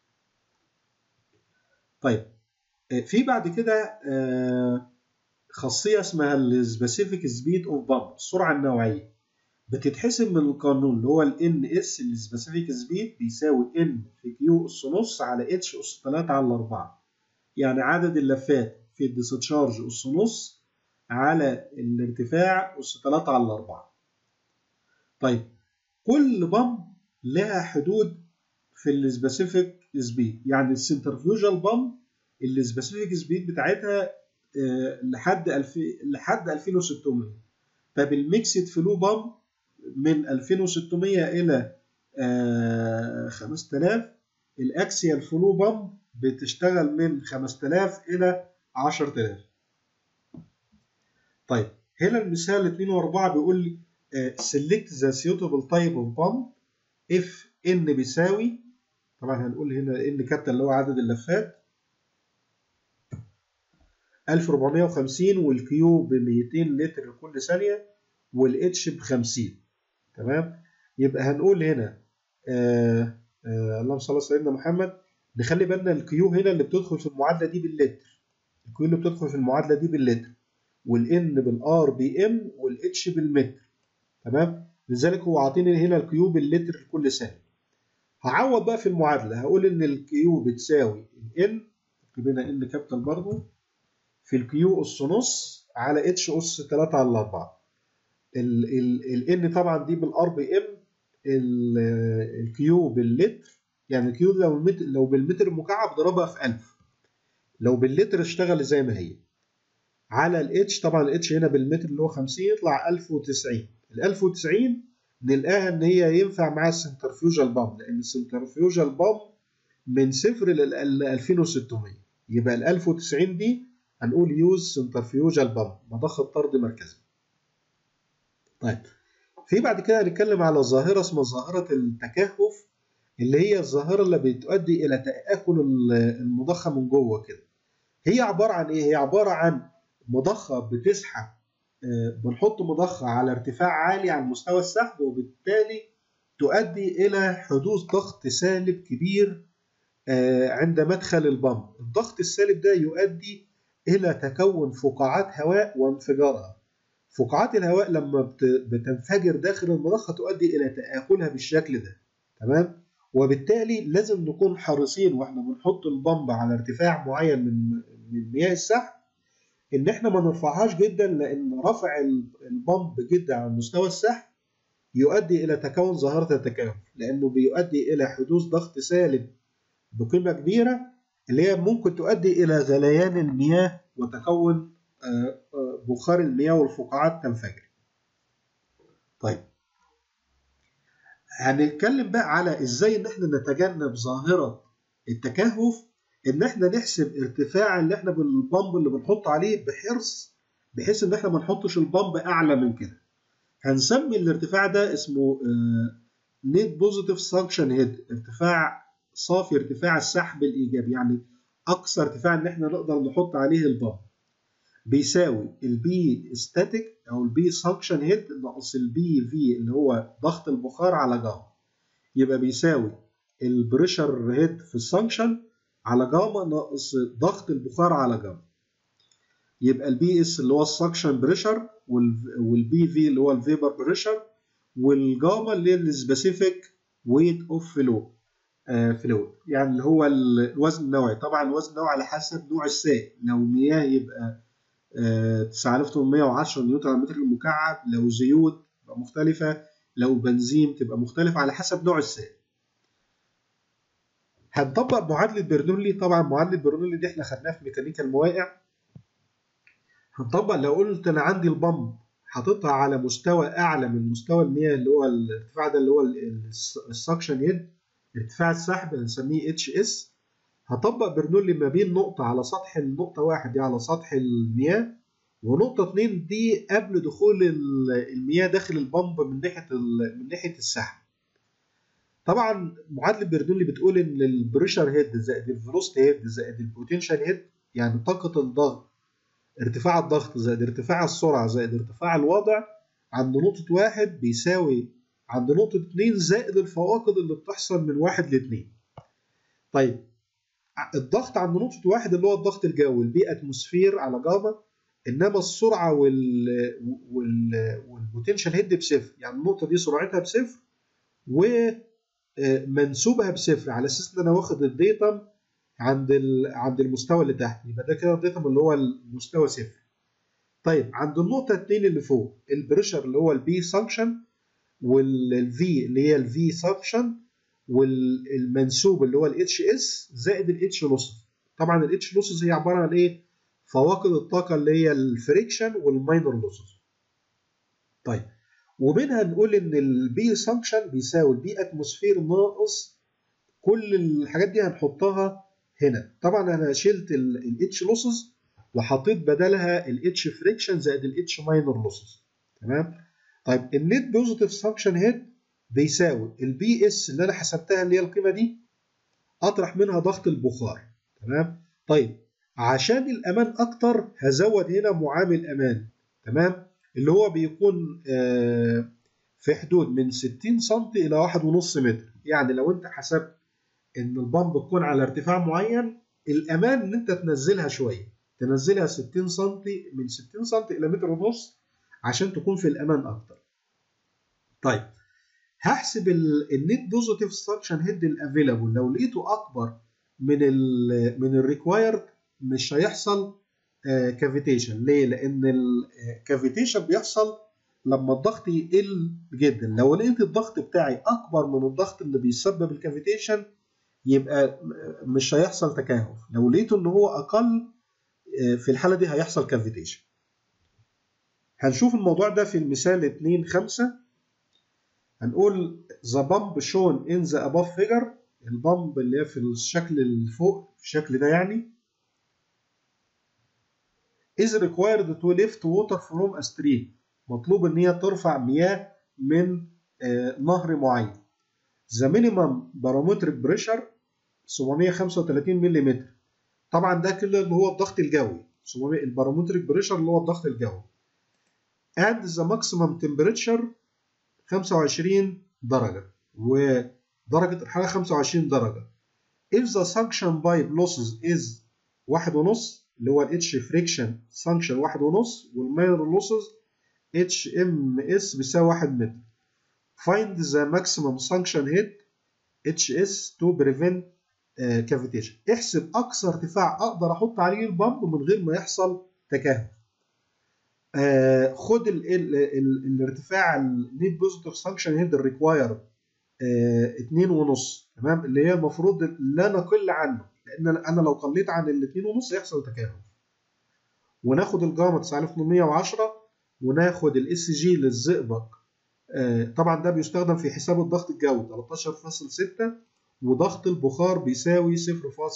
A: طيب في بعد كده خاصيه اسمها السبيسيفيك سبيد اوف بامب السرعه النوعيه بتتحسب من القانون اللي هو ال ان اس السبيسيفيك سبيد بيساوي ان في كيو اس نص على اتش اس 3 على 4 يعني عدد اللفات في الديسشارج اس نص على الارتفاع اس 3 على 4 طيب كل بامب لها حدود في السبيسيفيك سبيد يعني السنترفيوجال بامب السبيسيفيك سبيد بتاعتها لحد 2000 لحد 2600 طب الميكسد فلو بامب من 2600 الى 5000 الاكسيال فلو بامب بتشتغل من 5000 الى 10000 طيب هنا المثال 2 و4 بيقول لي select the suitable type of pump if n بيساوي طبعا هنقول هنا n كابيتال اللي هو عدد اللفات 1450 والكيو ب 200 لتر كل ثانيه والاتش ب 50 تمام يبقى هنقول هنا آه آه اللهم صل على سيدنا محمد نخلي بالنا الكيو هنا اللي بتدخل في المعادله دي باللتر الكيو اللي بتدخل في المعادله دي باللتر والان بالار بي ام والاتش بالمتر تمام لذلك هو عاطيني هنا الكيو باللتر كل ثانيه هعوض بقى في المعادله هقول ان الكيو بتساوي الان هنا ان كابيتال برضه في الكيو اس نص على اتش اس 3 على 4 الان طبعا دي بالار بي ام الكيو باللتر يعني الكيو لو المتر لو بالمتر مكعب ضربها في 1000 لو باللتر اشتغل زي ما هي على الاتش طبعا الاتش هنا بالمتر اللي هو 50 يطلع 1090 ال 1090 نلقاها ان هي ينفع معاها السنترفيوجال بامب لان السنترفيوجال بامب من صفر ل 2600 يبقى ال 1090 دي هنقول يوز سنترفيوجال بامب مضخه طرد مركزي طيب في بعد كده هنتكلم على ظاهره اسمها ظاهره التكهف اللي هي الظاهره اللي بتؤدي الى تاكل المضخه من جوه كده هي عباره عن ايه هي عباره عن مضخه بتسحب بنحط مضخه على ارتفاع عالي عن مستوى السحب وبالتالي تؤدي الى حدوث ضغط سالب كبير عند مدخل البمب الضغط السالب ده يؤدي الى تكون فقاعات هواء وانفجارها فقاعات الهواء لما بتنفجر داخل المضخه تؤدي الى تاكلها بالشكل ده تمام وبالتالي لازم نكون حريصين واحنا بنحط البمب على ارتفاع معين من من مياه السحب ان احنا ما نرفعهاش جدا لان رفع البمب جدا عن مستوى السحب يؤدي الى تكون ظاهره التكامل لانه بيؤدي الى حدوث ضغط سالب بقيمه كبيره اللي هي ممكن تؤدي الى غليان المياه وتكون بخار المياه والفقاعات تنفجر. طيب هنتكلم بقى على ازاي ان احنا نتجنب ظاهره التكهف ان احنا نحسب ارتفاع اللي احنا بالبامب اللي بنحط عليه بحرص بحيث ان احنا ما نحطش البامب اعلى من كده. هنسمي الارتفاع ده اسمه نيت بوزيتيف سكشن هيد ارتفاع صافي ارتفاع السحب الايجابي يعني اقصى ارتفاع ان احنا نقدر نحط عليه البامب بيساوي البي ستاتيك او البي سكشن هيد ناقص البي في اللي هو ضغط البخار على جاما يبقى بيساوي البريشر هيد في السكشن على جاما ناقص ضغط البخار على جاما يبقى البي اس اللي هو السكشن بريشر والبي في اللي هو الفيبر بريشر والجاما اللي هي السبيسيفيك ويت اوف فلو فلويد يعني اللي هو الوزن النوعي طبعا الوزن النوعي على حسب نوع السائل لو مياه يبقى 9810 نيوتن على المتر المكعب لو زيوت تبقى مختلفة لو بنزين تبقى مختلفة على حسب نوع السائل هنطبق معادلة برنولي طبعا معادلة برنولي دي احنا خدناها في ميكانيكا المواقع هنطبق لو قلت انا عندي البمب حاططها على مستوى اعلى من مستوى المياه اللي هو الارتفاع ده اللي هو السكشن هيد ارتفاع السحب هنسميه اتش اس هطبق برنولي ما بين نقطة على سطح النقطة واحد دي على سطح المياه ونقطة اتنين دي قبل دخول المياه داخل البمب من ناحية من ناحية السحب. طبعا معادلة برنولي بتقول إن البريشر هيد زائد الفيلوسيتي هيد زائد البوتنشال هيد يعني طاقة الضغط ارتفاع الضغط زائد ارتفاع السرعة زائد ارتفاع الوضع عند نقطة واحد بيساوي عند نقطة اتنين زائد الفواقد اللي بتحصل من واحد لاتنين. طيب الضغط عند نقطة واحد اللي هو الضغط الجوي البي اتموسفير على جاما انما السرعة وال وال والبوتنشال هيد بصفر يعني النقطة دي سرعتها بصفر ومنسوبها بصفر على اساس ان انا واخد الديتم عند ال... عند المستوى اللي تحت يبقى ده كده الديتم اللي هو المستوى صفر. طيب عند النقطة 2 اللي فوق البريشر اللي هو البي سانكشن والفي اللي هي الفي سانكشن والمنسوب اللي هو الاتش اس زائد الاتش لوسز طبعا الاتش لوسز هي عباره عن ايه فواقد الطاقه اللي هي الفريكشن والماينر لوسز طيب ومنها نقول ان البي سانكشن بيساوي البي اتموسفير ناقص كل الحاجات دي هنحطها هنا طبعا انا شلت الاتش لوسز وحطيت بدلها الاتش فريكشن زائد الاتش ماينر لوسز تمام طيب النت بوزيتيف سانكشن هيد بيساوي البي اس اللي انا حسبتها اللي هي القيمه دي اطرح منها ضغط البخار تمام طيب عشان الامان اكتر هزود هنا معامل امان تمام اللي هو بيكون آه في حدود من 60 سم الى 1.5 متر يعني لو انت حسبت ان البمب تكون على ارتفاع معين الامان ان انت تنزلها شويه تنزلها 60 سم من 60 سم الى متر ونص عشان تكون في الامان اكتر طيب هحسب النت بوزيتيف سكشن هيد الافيلابل لو لقيته اكبر من ال من الريكوايرد مش هيحصل كافيتيشن ليه لان الكافيتيشن بيحصل لما الضغط يقل جدا لو لقيت الضغط بتاعي اكبر من الضغط اللي بيسبب الكافيتيشن يبقى مش هيحصل تكهف لو لقيته ان هو اقل في الحاله دي هيحصل كافيتيشن هنشوف الموضوع ده في المثال 2 5 هنقول the pump shown in the above figure البامب اللي هي في الشكل اللي فوق في الشكل ده يعني is required to lift water from a stream مطلوب ان هي ترفع مياه من آه نهر معين the minimum barometric pressure 735 ملم طبعا ده كله اللي هو الضغط الجوي البارومتريك بريشر اللي هو الضغط الجوي and the maximum temperature 25 درجة ودرجة الحرارة 25 درجة if the suction pipe losses is واحد ونص اللي هو ال H friction suction واحد ونص والماينر losses HMS بيساوي واحد متر find the maximum suction head HS to prevent uh, cavitation احسب أقصى ارتفاع أقدر أحط عليه البامب من غير ما يحصل تكهف آه خد ال ال ال الارتفاع النيت بوزيتيف سانكشن هيد الريكوايرد اتنين ونص تمام اللي هي المفروض لا نقل عنه لان انا لو قليت عن الاتنين ونص يحصل تكهف وناخد الجاما 9810 وناخد الاس جي للزئبق آه طبعا ده بيستخدم في حساب الضغط الجوي 13.6 وضغط البخار بيساوي 0.0234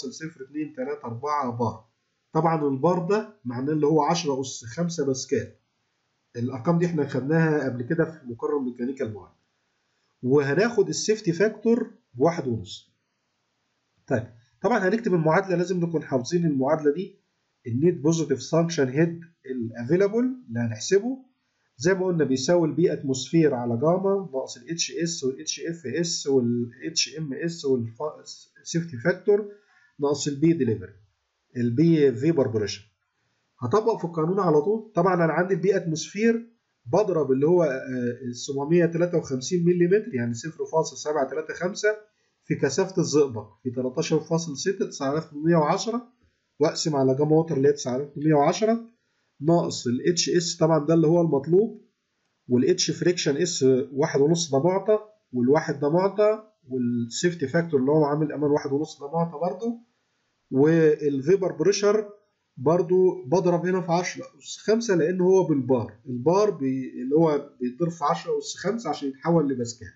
A: بار طبعا البار ده معناه اللي هو 10 اس 5 باسكال الارقام دي احنا خدناها قبل كده في مقرر ميكانيكا المعالج وهناخد السيفتي فاكتور بواحد ونص طيب طبعا هنكتب المعادله لازم نكون حافظين المعادله دي النيت بوزيتيف سانكشن هيد الافيلابل اللي هنحسبه زي ما قلنا بيساوي البي اتموسفير على جاما ناقص الاتش اس والاتش اف اس والاتش ام اس والسيفتي فاكتور ناقص البي ديليفري البي فيبر بريشر هطبق في القانون على طول طبعا انا عندي البي اتموسفير بضرب اللي هو 753 ملم يعني 0.735 في كثافه الزئبق في 13.6 9810 واقسم على جاما ووتر اللي هي 9810 ناقص ال HS طبعا ده اللي هو المطلوب وال H فريكشن اس واحد ونص ده معطى والواحد ده معطى والسيفتي فاكتور اللي هو عامل امان واحد ونص ده معطى برضه والفيبر بريشر برضو بضرب هنا في 10 أس 5 لأن هو بالبار البار بي اللي هو بيضرب في 10 أس 5 عشان يتحول لباسكال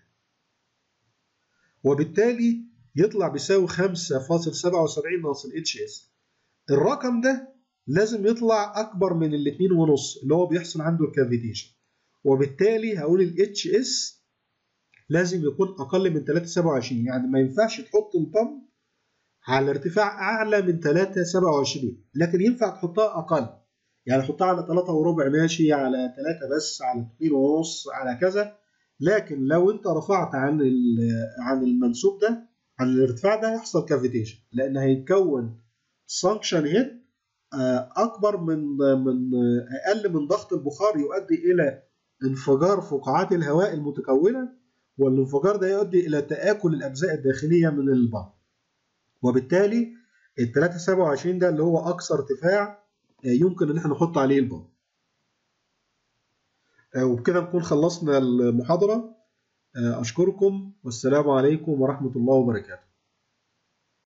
A: وبالتالي يطلع بيساوي 5.77 ناقص ال HS الرقم ده لازم يطلع أكبر من الاتنين ونص اللي هو بيحصل عنده الكافيتيشن وبالتالي هقول ال HS لازم يكون أقل من 3.27 يعني ما ينفعش تحط البامب على ارتفاع اعلى من 3.27 لكن ينفع تحطها اقل يعني تحطها على 3 وربع ماشي على 3 بس على 2 ونص على كذا لكن لو انت رفعت عن عن المنسوب ده عن الارتفاع ده هيحصل كافيتيشن لان هيتكون سانكشن هيد اكبر من من اقل من ضغط البخار يؤدي الى انفجار فقاعات الهواء المتكونه والانفجار ده يؤدي الى تاكل الاجزاء الداخليه من البعض وبالتالي ال 327 ده اللي هو اقصى ارتفاع يمكن ان احنا نحط عليه البامب وبكده نكون خلصنا المحاضرة أشكركم والسلام عليكم ورحمة الله وبركاته